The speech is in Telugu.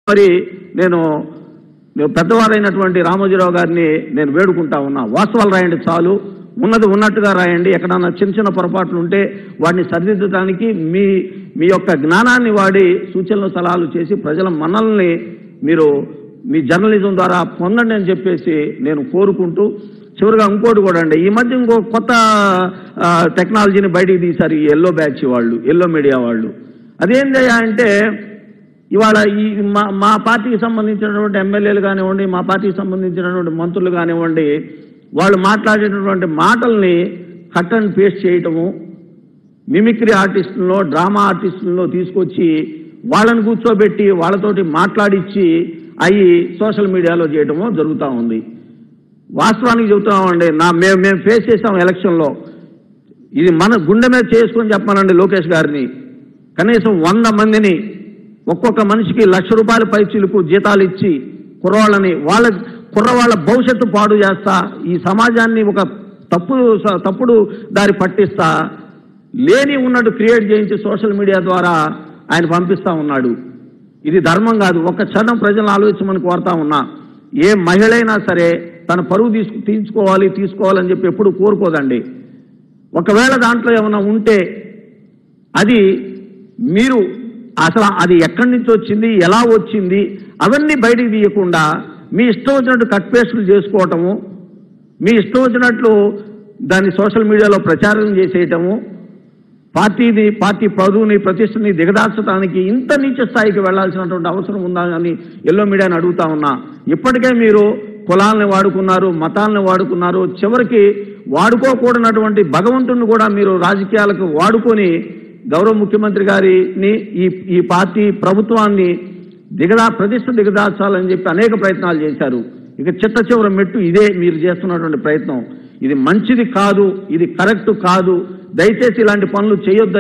మరి నేను నేను పెద్దవారైనటువంటి రామోజీరావు గారిని నేను వేడుకుంటా ఉన్నా వాస్తవాలు రాయండి చాలు ఉన్నది ఉన్నట్టుగా రాయండి ఎక్కడన్నా చిన్న చిన్న పొరపాట్లు ఉంటే వాటిని సరిదిద్దడానికి మీ మీ యొక్క జ్ఞానాన్ని వాడి సూచనలు సలహాలు చేసి ప్రజల మనల్ని మీరు మీ జర్నలిజం ద్వారా పొందండి అని చెప్పేసి నేను కోరుకుంటూ చివరిగా ఇంకోటి కూడా అండి ఈ మధ్య ఇంకో కొత్త ఆ, టెక్నాలజీని బయటికి తీశారు ఈ ఎల్లో బ్యాచ్ వాళ్ళు ఎల్లో మీడియా వాళ్ళు అదేంటయ్యా అంటే ఇవాళ ఈ మా మా పార్టీకి సంబంధించినటువంటి ఎమ్మెల్యేలు కానివ్వండి మా పార్టీకి సంబంధించినటువంటి మంత్రులు కానివ్వండి వాళ్ళు మాట్లాడేటటువంటి మాటల్ని కట్ అండ్ పేస్ట్ చేయటము మిమిక్రీ ఆర్టిస్టుల్లో డ్రామా ఆర్టిస్టుల్లో తీసుకొచ్చి వాళ్ళని కూర్చోబెట్టి వాళ్ళతోటి మాట్లాడిచ్చి అవి సోషల్ మీడియాలో చేయటము జరుగుతూ ఉంది వాస్తవానికి చెబుతున్నామండి నా మేము మేము ఫేస్ చేసాం ఎలక్షన్లో ఇది మన గుండె మీద చేసుకొని చెప్పానండి లోకేష్ గారిని కనీసం వంద మందిని ఒక్కొక్క మనిషికి లక్ష రూపాయల పైచీలకు జీతాలు ఇచ్చి కుర్రవాళ్ళని వాళ్ళ కుర్రవాళ్ళ భవిష్యత్తు పాడు చేస్తా ఈ సమాజాన్ని ఒక తప్పుడు తప్పుడు దారి పట్టిస్తా లేని ఉన్నట్టు క్రియేట్ చేయించి సోషల్ మీడియా ద్వారా ఆయన పంపిస్తా ఉన్నాడు ఇది ధర్మం కాదు ఒక్క క్షణం ప్రజలను ఆలోచించమని కోరుతా ఉన్నా ఏ మహిళ అయినా సరే తన పరువు తీసుకు తీసుకోవాలి తీసుకోవాలని చెప్పి ఎప్పుడు కోరుకోదండి ఒకవేళ దాంట్లో ఏమైనా ఉంటే అది మీరు అసలు అది ఎక్కడి నుంచి వచ్చింది ఎలా వచ్చింది అవన్నీ బయటికి తీయకుండా మీ ఇష్టం వచ్చినట్టు కట్ పేస్టులు చేసుకోవటము మీ ఇష్టం వచ్చినట్లు దాన్ని సోషల్ మీడియాలో ప్రచారం చేసేయటము పార్టీని పార్టీ పరువుని ప్రతిష్టని దిగదార్చడానికి ఇంత నీచ స్థాయికి వెళ్లాల్సినటువంటి అవసరం ఉందా అని ఎల్లో మీడియాని అడుగుతా ఉన్నా ఇప్పటికే మీరు కులాలని వాడుకున్నారు మతాలను వాడుకున్నారు చివరికి వాడుకోకూడనటువంటి భగవంతుడిని కూడా మీరు రాజకీయాలకు వాడుకొని గౌరవ ముఖ్యమంత్రి గారిని ఈ ఈ పార్టీ ప్రభుత్వాన్ని దిగదా ప్రతిష్ట దిగదార్చాలని చెప్పి అనేక ప్రయత్నాలు చేశారు ఇక చిట్ట చివరి మెట్టు ఇదే మీరు చేస్తున్నటువంటి ప్రయత్నం ఇది మంచిది కాదు ఇది కరెక్ట్ కాదు దయచేసి ఇలాంటి పనులు చేయొద్దు